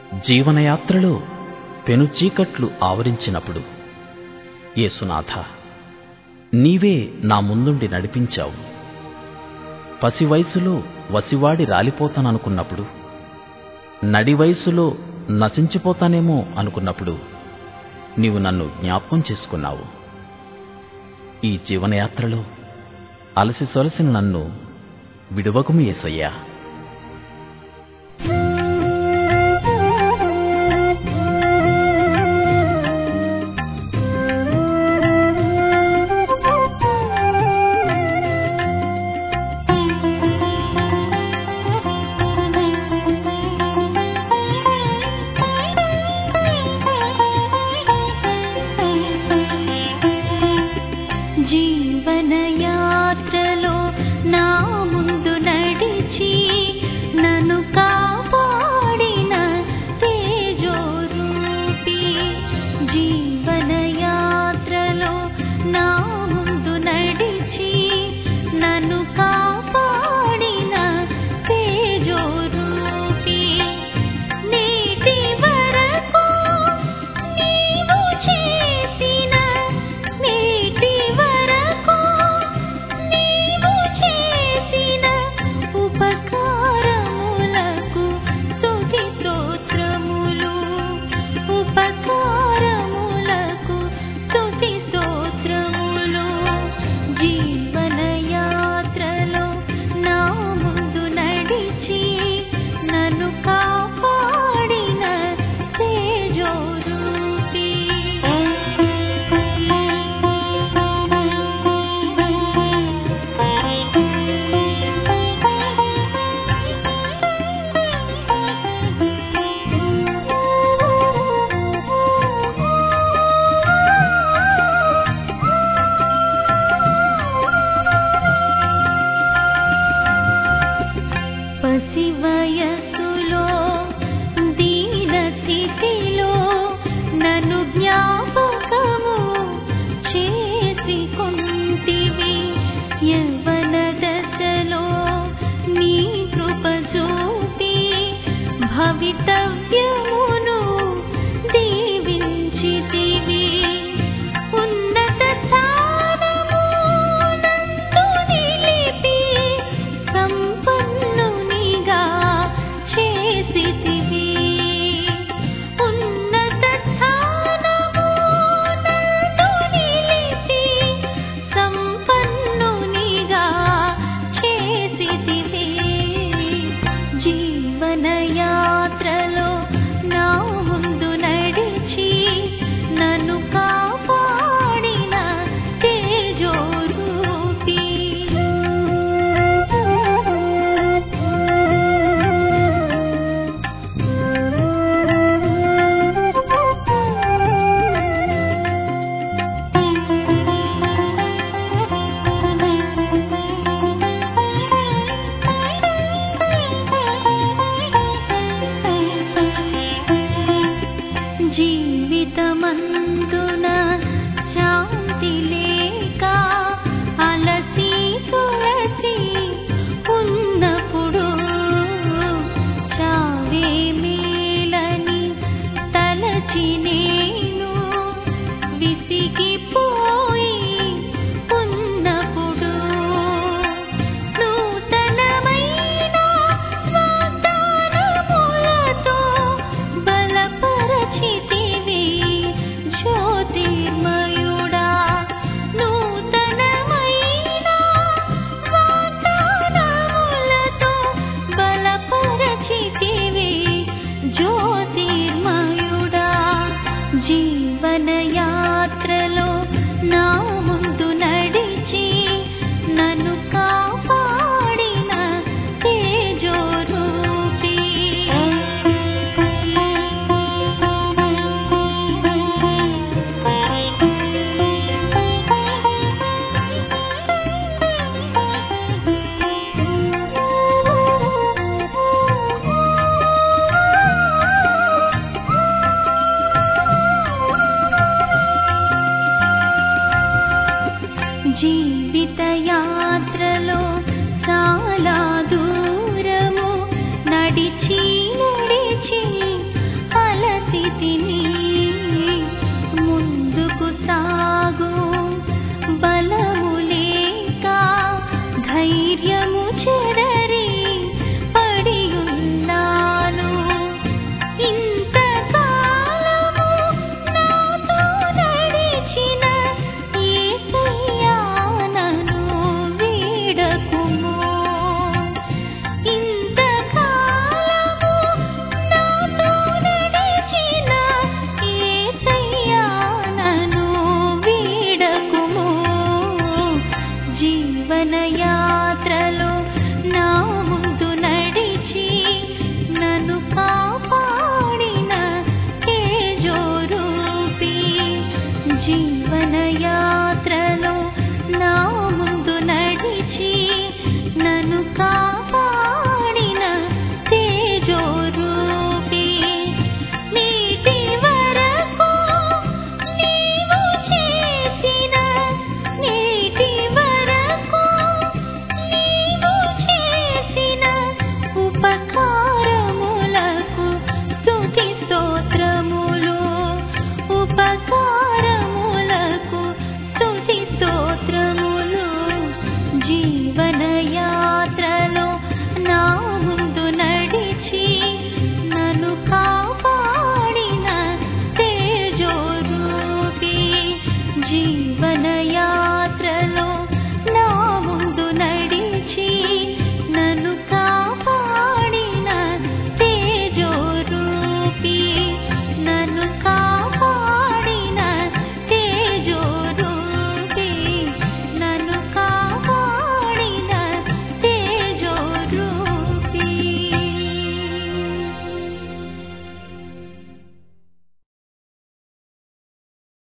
జీవనయాత్రలో పెను చీకట్లు ఆవరించినప్పుడు యేసునాథ నీవే నా ముందుండి నడిపించావు పసి వయసులో వసివాడి రాలిపోతాననుకున్నప్పుడు నడి వయసులో నశించిపోతానేమో అనుకున్నప్పుడు నీవు నన్ను జ్ఞాపకం చేసుకున్నావు ఈ జీవనయాత్రలో అలసి సొలసిన నన్ను విడువకుము యేసయ్యా జీవనయాత్రలో నా ముందు నడిచి నన్ను కాపాడిన తేజోరూపి జీవనయాత్రలో నా ముందు నడిచి నన్ను కాపాడిన తేజోరూపి నేటి వరకు నీవు చేసిన నేటి వరకు నీవు చేసిన ఉపకారములకు స్తుతి స్తోత్రములు ఉపకారములకు స్తుతి స్తోత్రములు జీవనయాత్రలో నా ముందు నడిచి నన్ను కాపాడిన తేజోరూపి పసి వయసులో దీన స్థితిలో నన్ను జ్ఞాపకము చేసుకుంటివి యవ్వన దశలో నీ కృప చూపి భవిత